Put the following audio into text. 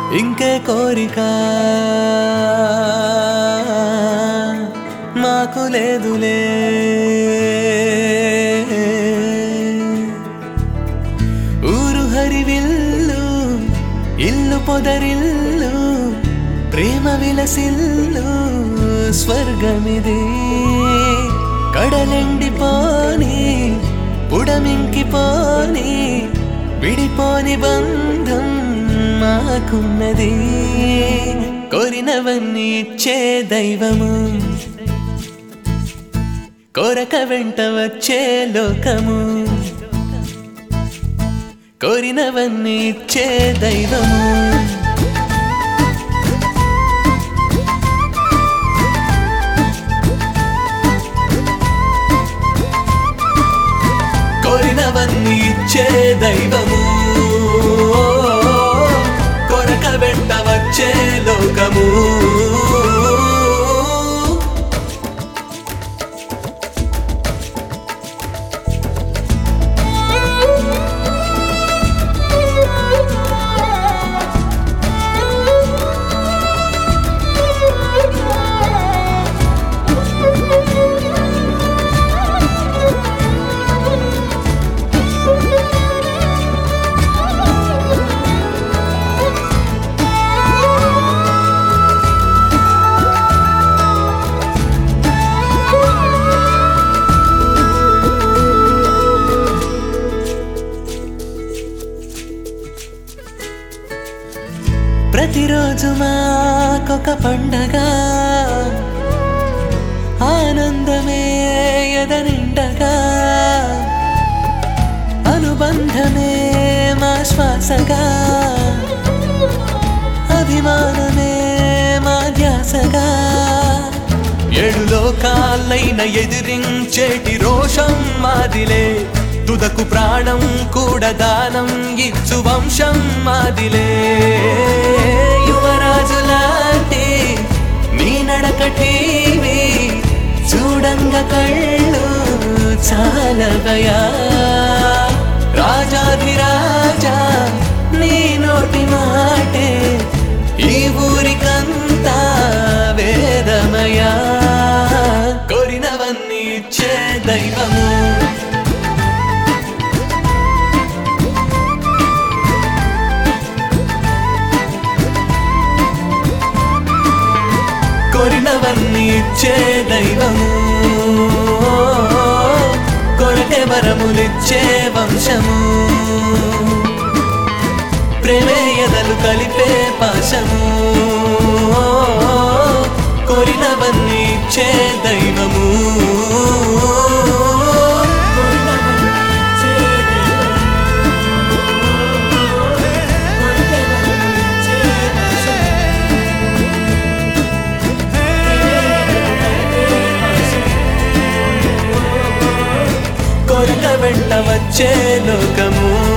ఇంకే కోరిక మాకు లేదులే ఊరు హరివిల్లు ఇల్లు పొదరిల్లు ప్రేమ విలసిల్లు స్వర్గమిది కడలెండిపోని పుడమింకిపోని విడిపోని బంధం మాకున్నది కోరినవన్నీ ఇచ్చే దైవము కోరక వెంట వచ్చే లోకము కోరినవన్నీ ఇచ్చే దైవము కోరినవన్నీ ఇచ్చే దైవము కొరక వెంట వచ్చే లోకము ప్రతిరోజు మాకొక పండగ ఆనందమే ఎదనిండగా అనుబంధమే మా శ్వాసగా అభిమానమే మా ధ్యాసగా ఏడు లోకాలైన ఎదిరించేటి రోషం మాదిలే తుదకు ప్రాణం కూడా దానం ఇచ్చు వంశం మాదిలే యువరాజు లాంటి నీ నడక టీవీ చూడంగా కళ్ళు చాలవయా రాజాధిరాజా నీ నోటి మాటే ఈ ఊరికంతా వేదమయా కోరినవన్నీ ఇచ్చే దైవము కోరినవన్నీ ఇచ్చే దైవము కొరకే వరములిచ్చే వంశము ప్రేమే ఎదలు కలిపే పాశము కోరినవన్నీ ఇచ్చే దైవము కొరక వెంట వచ్చే లోకము